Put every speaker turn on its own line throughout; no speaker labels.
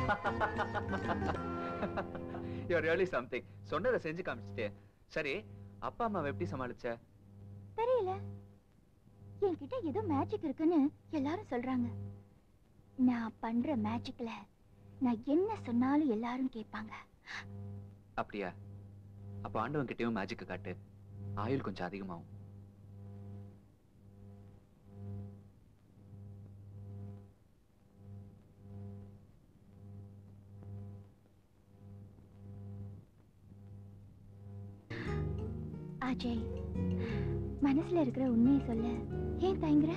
You really something சொன்னதை செஞ்சு காமிச்சிட்டே சரி அப்பா அம்மாவை எப்படி சமாளிச்ச
தெரியல என்கிட்ட ஏதோ மேஜிக் இருக்குன்னு எல்லாரும் சொல்றாங்க நான் பண்ற மேஜிக்ல நான் என்ன சொன்னாலும் எல்லாரும் கேட்பாங்க
அப்படியா அப்ப ஆண்டவன் கிட்டயும் மேஜிக்க காட்டு ஆயுள் கொஞ்சம் அதிகமாகும்
அஜய் மனசுல இருக்கிற உண்மையை சொல்ல ஏன் தயங்குற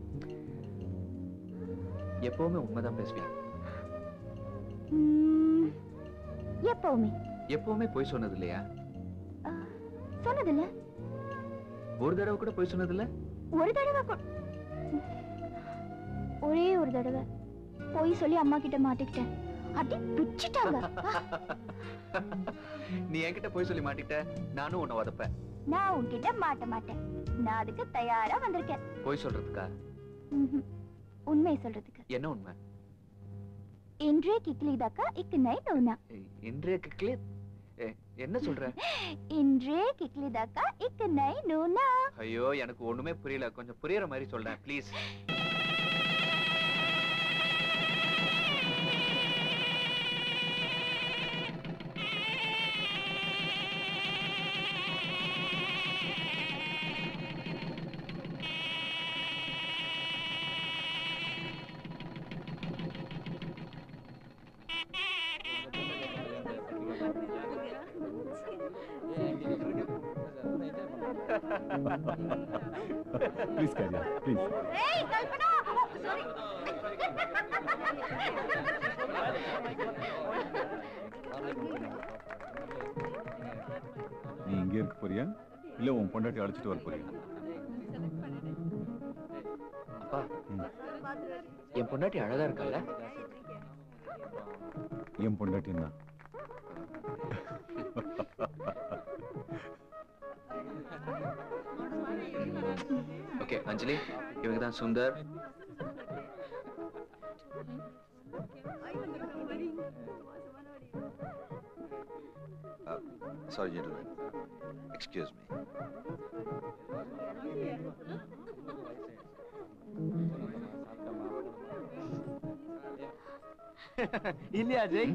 எப்பவுமே உண்மைதான் பேசுவியா
ம், எப்பவுமே
எப்பவுமே பொய் சொன்னது இல்லையா
ஆ, சொன்னதில்ல
ஒரு தடவை கூட பொய் சொன்னது இல்ல
ஒரு தடவை கொ- ஒரே ஒரு தடவை போய் சொல்லி அம்மா கிட்ட மாட்டிக்கிட்டேன் அடி பிச்சிட்டாங்க
நீ என்கிட்ட பொய் சொல்லி மாட்டிட்ட நானும் உன்னை உதப்பேன்
நான் உன்கிட்ட மாட்ட மாட்டேன் நான் அதுக்கு தயாரா வந்திருக்கேன்
பொய் சொல்றதுக்கா
ம்ஹும். உண்மையை சொல்றதுக்கு
என்ன உண்மை
இன்றே கிக்லிதாக்கா இக்கு நை நோனா
ஏய், இன்றைய கிக்லே என்ன சொல்ற
இன்றே கிக்லிதாக்கா இக்கு நை நோனா
ஐயோ எனக்கு ஒண்ணுமே புரியல கொஞ்சம் புரியற மாதிரி சொல்றேன் ப்ளீஸ்
ப்ளீஸ் கேரியா ப்ளீஸ்
ஏய் கல்பனா சாரி
நீ இங்கே இருக்க போறியா இல்ல உன் பொண்டாட்டி அழைச்சிட்டு வர போறியா
அப்பா
ம்.
என் பொண்டாட்டி அழகா இருக்கல்ல
என் பொண்டாட்டி தான்
ஓகே அஞ்சலி இவங்க தான் Sundar
Sorry, gentlemen. Excuse me.
இல்லையா அஜய்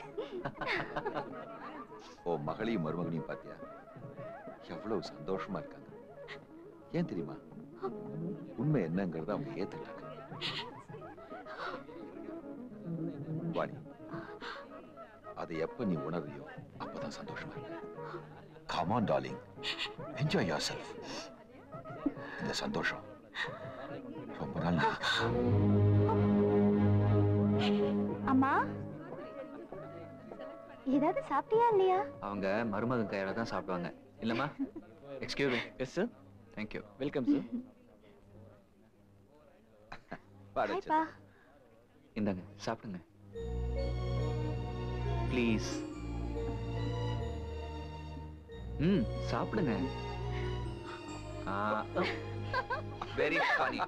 ஓ மகளையும் மருமகனையும் பாத்தியா எவ்வளவு சந்தோஷமா இருக்காங்க ஏன் தெரியுமா உண்மை என்னங்கறத அவங்க ஏத்துக்கிட்டாங்க வாணி அதை எப்ப நீ உணர்றியோ அப்பதான் சந்தோஷமா இருக்க come on darling enjoy yourself இந்த சந்தோஷம் ரொம்ப நாள்
அம்மா ஏதாவது சாப்பிட்டியா இல்லையா
அவங்க மருமகன் கையால தான் சாப்பிடுவாங்க இல்லம்மா excuse me yes sir thank you welcome sir
ஹாய்ப்பா
இந்தாங்க சாப்பிடுங்க ப்ளீஸ் ம் சாப்பிடுங்க வெரி funny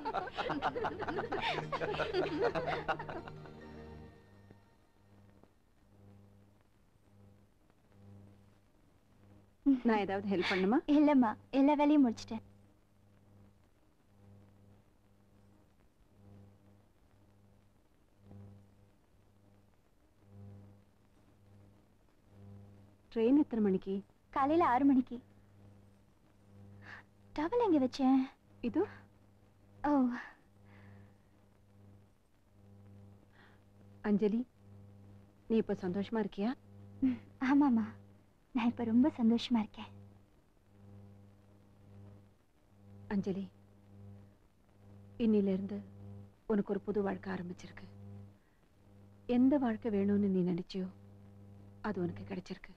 நான் ஏதாவது ஹெல்ப் பண்ணுமா
இல்லம்மா எல்லா வேலையும் முடிச்சிட்டேன்
ட்ரெயின் எத்தனை மணிக்கு
காலையில ஆறு மணிக்கு டவல் எங்க வச்சேன்
இது
ஓ
அஞ்சலி நீ இப்ப சந்தோஷமா இருக்கியா
ம், ஆமாம்மா நான் இப்ப ரொம்ப சந்தோஷமா இருக்கேன்
அஞ்சலி இன்னில இருந்து உனக்கு ஒரு புது வாழ்க்கை ஆரம்பிச்சிருக்கு எந்த வாழ்க்கை வேணும்னு நீ நினைச்சியோ அது உனக்கு கிடைச்சிருக்கு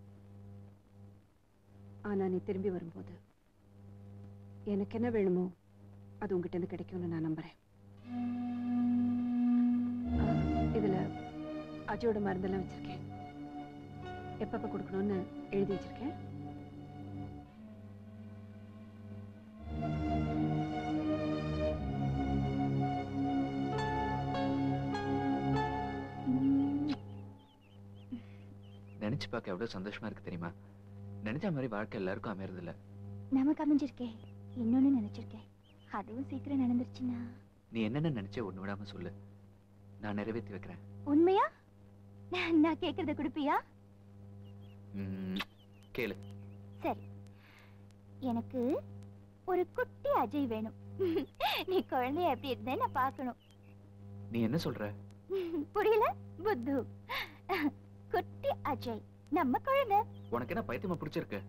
ஆனா நீ திரும்பி வரும்போது எனக்கு என்ன வேணுமோ அது உங்ககிட்ட இருந்து கிடைக்கும்னு நான் நம்புறேன் ஆ, இதுல அஜயோட மருந்தெல்லாம் வச்சிருக்கேன் எப்பப்ப கொடுக்கணும்னு எழுதி வச்சிருக்கேன்
ம்,
நினைச்சு பார்க்க எவ்வளவு சந்தோஷமா இருக்கு தெரியுமா நினைச்ச மாதிரி வாழ்க்கை எல்லாருக்கும் அமையறது இல்ல
நமக்கு அமைஞ்சிருக்கே இன்னொன்னு நினைச்சிருக்கேன் அதுவும் சீக்கிரம் நடந்துருச்சுன்னா
நீ என்னென்ன நினைச்சே ஒண்ணு விடாம சொல்லு நான் நிறைவேற்றி வைக்கிறேன்
உண்மையா நான் நான் கேக்குறத கொடுப்பியா
ம், கேளு
சரி எனக்கு ஒரு குட்டி அஜய் வேணும் நீ குழந்தைய எப்படி இருந்தேன்னு நான் பார்க்கணும்
நீ என்ன சொல்ற
புரியல புத்து குட்டி அஜய் நம்ம குழந்தை
உனக்கு என்ன பைத்தியமா பிடிச்சிருக்கு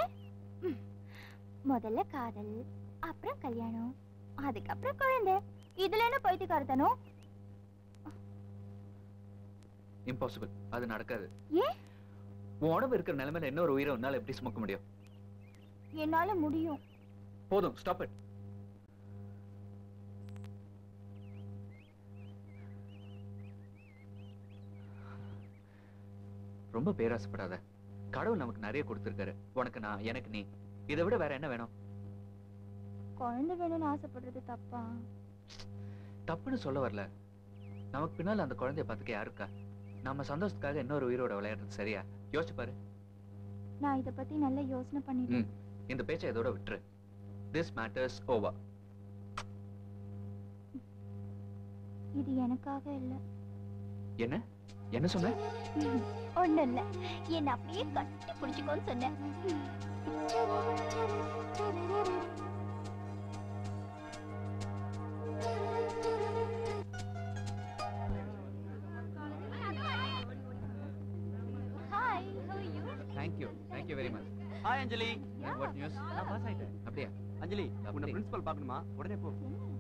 முதல்ல காதல் அப்புறம் கல்யாணம் அதுக்கப்புறம் குழந்தை இதுல என்ன பைத்தியக்காரத்தனம்
இம்பாசிபிள் அது நடக்காது
ஏன்?
உன் உடம்பு இருக்கிற நிலைமையில இன்னொரு உயிரை உன்னால எப்படி சுமக்க முடியும்
என்னால முடியும்
போதும் ஸ்டாப் இட் ரொம்ப பேராசைப்படாத கடவுள் நமக்கு நிறைய கொடுத்திருக்காரு உனக்கு நான் எனக்கு நீ இதை விட வேற என்ன வேணும்
குழந்தை வேணும்னு ஆசைப்படுறது தப்பா
தப்புன்னு சொல்ல வரல நமக்கு பின்னால அந்த குழந்தைய பார்த்துக்க யாருக்கா நம்ம சந்தோஷத்துக்காக இன்னொரு உயிரோட விளையாடுறது சரியா யோசிச்சு பாரு
நான் இத பத்தி நல்லா யோசனை பண்ணிட்டேன்
இந்த பேச்சை இதோட விட்டுரு திஸ் மேட்டர்ஸ் ஓவர்
இது எனக்காக இல்ல
என்ன என்ன சொன்ன
ஒண்ணு இல்ல என்ன அப்படியே கட்டி பிடிச்சுக்கோன்னு சொன்னேன் hi how are you
thank you thank you very much
hi Anjali
what news நான் பாஸ் ஆயிட்டேன் அப்படியா
அஞ்சலி
அப்படி.
உன்னை பிரின்சிபல் பார்க்கணுமா உடனே போ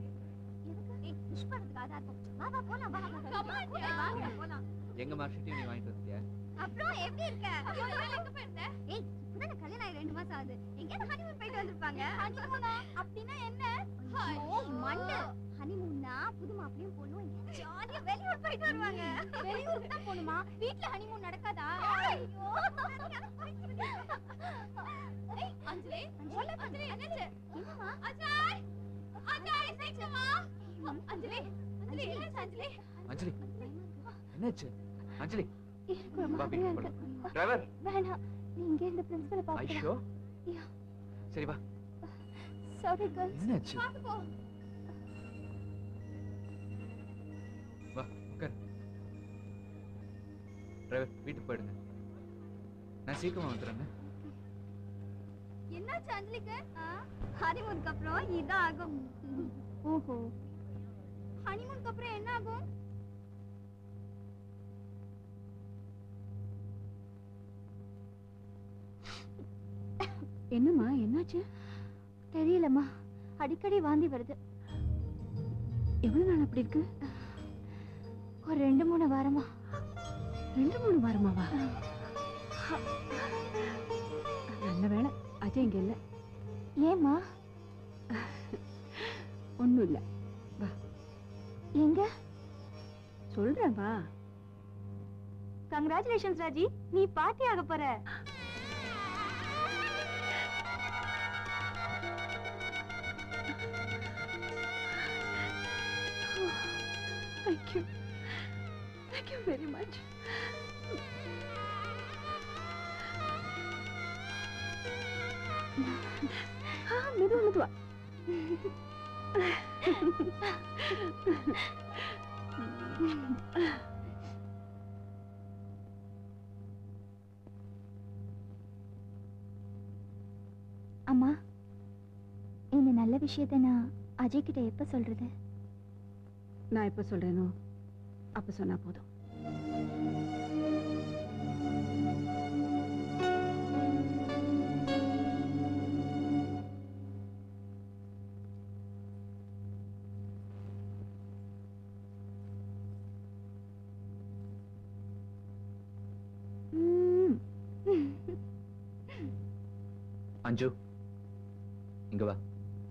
எங்க மார்க் ஷீட்டையும் நீ வாங்கிட்டு வந்துட்டியா
அப்புறம் எப்படி இருக்க எங்க போயிருந்த ஏய் இப்பதான் கல்யாணம் ஆகி ரெண்டு மாசம் ஆகுது எங்கேயாவது ஹனிமூன் போயிட்டு வந்திருப்பாங்க ஹனிமூனா அப்படின்னா என்ன ஐயோ மண்டு ஹனிமூன்னா புது மாப்பிளையும் பொண்ணும் ஜாலியா வெளியூர் போயிட்டு வருவாங்க வெளியூருக்கு தான் போணுமா வீட்ல ஹனிமூன் நடக்காதா ஐயோ ஏய் அஞ்சலி அஞ்சலி அஞ்சலி என்னாச்சு என்னமா அஜாய் அஜாய் சீக்கிரமா அஞ்சலி அஞ்சலி என்னாச்சு அஞ்சலி
அஞ்சலி என்னாச்சு அஞ்சலி
எனக்கு ஒரு
வா
மாதிரியா
வீட்டுக்கு
இருக்கு
போலாம் டிரைவர்
வேணாம் நீ இங்கே இந்த பிரின்சிபலை பார்க்கலாம்
ஐஷோ
Yeah.
சரி வா
சாரி கேர்ள்ஸ்
என்னாச்சு
பாத்துக்கோ
வா உட்கார் டிரைவர் வீட்டுக்கு போயிடுங்க நான் சீக்கிரமா வந்துடுறேங்க
என்னாச்சு அஞ்சலிக்கு ஹனிமூனுக்கு அப்புறம் இதான் ஆகும் ஓஹோ ஹனிமூனுக்கு அப்புறம் என்ன ஆகும்
என்னம்மா என்னாச்சு
தெரியலம்மா அடிக்கடி வாந்தி வருது
எவ்வளவு நாள் அப்படி இருக்கு
ஒரு ரெண்டு மூணு வாரமா
ரெண்டு மூணு வாரமாவா நல்ல வேளை அஜய் இங்க இல்ல
ஏம்மா
ஒண்ணும் இல்ல
எங்க
சொல்றேன் வா
கங்க்ராச்சுலேஷன்ஸ் ராஜி நீ பாட்டி ஆக போற
தேங்க்யூ தேங்க்யூ வெரி மச் மெதுவா மெதுவா
அம்மா இந்த நல்ல விஷயத்த நான் அஜய் கிட்ட எப்ப சொல்றது
நான் எப்ப சொல்றேனோ அப்ப சொன்னா போதும்
ம்.
அஞ்சு இங்க வா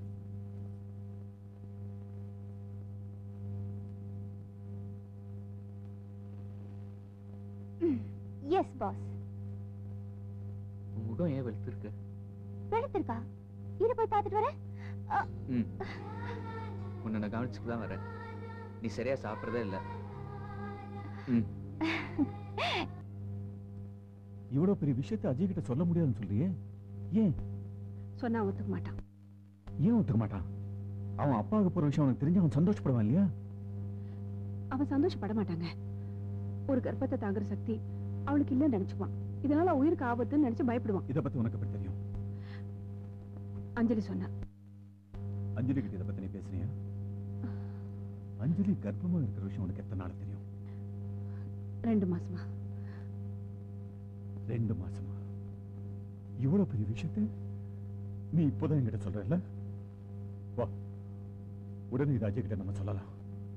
எஸ் பாஸ்
உன் முகம் ஏன் வெளுத்திருக்கு
வெளுத்திருக்கா இத போய் பார்த்துட்டு வரேன்
ம் உன்னை நான் கவனிச்சுட்டு தான் வரேன் நீ சரியா சாப்பிட்றதே இல்லை ம்
இவ்வளவு பெரிய விஷயத்தை அஜய் கிட்ட சொல்ல முடியாதுன்னு சொல்றியே ஏன்
சொன்னா ஒத்துக்க மாட்டான்
ஏன் ஒத்துக்க மாட்டான் அவன் அப்பாவுக்கு போற விஷயம் அவனுக்கு தெரிஞ்சு அவன் சந்தோஷப்படுவான் இல்லையா
அவன் சந்தோஷப்பட மாட்டாங்க ஒரு கர்ப்பத்தை தாங்குற சக்தி அவளுக்கு இல்லைன்னு நினைச்சுக்குவான் இதனால உயிருக்கு ஆபத்துன்னு நினைச்சு பயப்படுவான்
இதை பத்தி உனக்கு எப்படி தெரியும்
அஞ்சலி சொன்னா
அஞ்சலி கிட்ட இதை பத்தி நீ பேசுறியா அஞ்சலி கர்ப்பமா இருக்கிற விஷயம் உனக்கு எத்தனை நாள் தெரியும்
ரெண்டு மாசமா
ரெண்டு மாசமா இவ்வளவு பெரிய விஷயத்தை நீ இப்போதான் என்கிட்ட சொல்றல வா உடனே இது அஜய் கிட்ட நம்ம சொல்லலாம்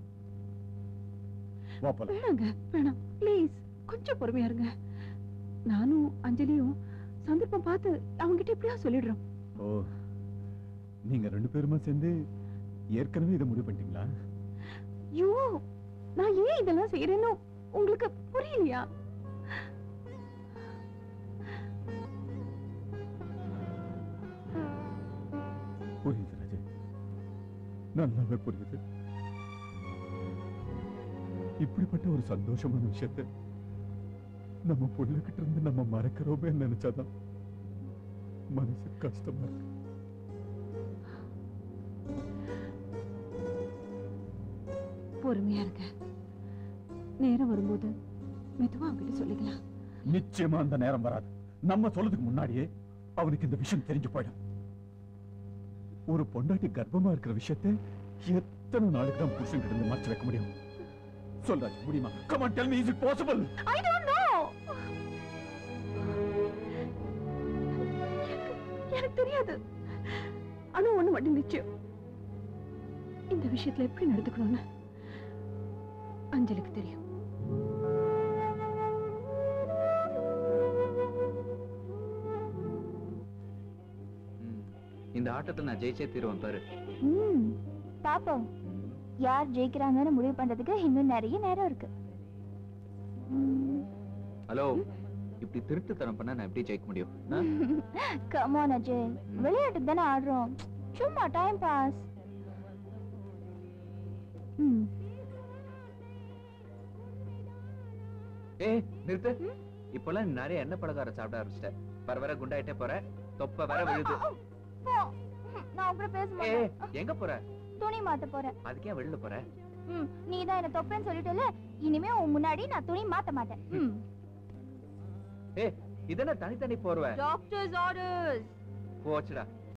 வா போலாம்
வேணாங்க வேணாம் ப்ளீஸ் கொஞ்சம் பொறுமையா இருங்க நானும் அஞ்சலியும் சந்தர்ப்பம் பார்த்து அவங்க கிட்ட இப்படியா சொல்லிடுறோம்
ஓ நீங்க ரெண்டு பேருமா சேர்ந்து ஏற்கனவே இதை முடிவு பண்ணிட்டீங்களா
ஐயோ நான் ஏன் இதெல்லாம் செய்யறேன்னு உங்களுக்கு புரியலையா
புரியுது ராஜே நல்லாவே புரியுது இப்படிப்பட்ட ஒரு சந்தோஷமான விஷயத்தை நம்ம புள்ளகிட்ட இருந்து நம்ம மறக்கிறோமே நினைச்சாதான் மனசு கஷ்டமா இருக்கு
பொறுமையா இருங்க நேரம் வரும்போது மெதுவா அவங்கிட்ட சொல்லிக்கலாம்
நிச்சயமா அந்த நேரம் வராது நம்ம சொல்றதுக்கு முன்னாடியே அவனுக்கு இந்த விஷயம் தெரிஞ்சு போயிடும் ஒரு பொண்டாட்டி கர்ப்பமா இருக்கிற விஷயத்தை எத்தனை நாளுக்கு தான் புருஷன் கிட்ட இருந்து மறைச்சு வைக்க முடியும் சொல்றாச்சு முடியுமா come on tell me is it possible
I don't know எனக்கு தெரியாது ஆனா ஒண்ணு மட்டும் நிச்சயம் இந்த விஷயத்துல எப்படி நடந்துக்கணும்னு அஞ்சலிக்கு தெரியும்
ம். இந்த ஆட்டத்தை நான் ஜெயிச்சே தீருவேன் பாரு
ம் பாப்போம்
ம்.
யார் ஜெயிக்கிறாங்கன்னு முடிவு பண்றதுக்கு இன்னும் நிறைய நேரம் இருக்கு
ஹலோ இப்படி திருட்டுத்தனம் பண்ணா நான் எப்படி ஜெயிக்க முடியும் ஆ?
கமான் அஜய் விளையாட்டுக்கு தானே ஆடுறோம் சும்மா டைம் பாஸ் ம்
ஏய் நிறுத்து இப்பெல்லாம் நீ நிறைய எண்ணெய் பலகாரம் சாப்பிட ஆரம்பிச்சிட்ட வர வர குண்டாயிட்டே போற தொப்ப வர விழுது
போ. நான் அப்புறம் பேச
ஏய்
மாட்டேன்
எங்க போற
துணி மாத்த போறேன்
அதுக்கே வெளில போற
ம் நீ தான் என்ன தொப்பேன்னு சொல்லிட்டல இனிமே உன் முன்னாடி நான் துணி மாத்த மாட்டேன் ம்
ஏய் இதென்ன தனித்தனி போர்வ
டாக்டர்ஸ் ஆர்டர்ஸ்
போச்சுடா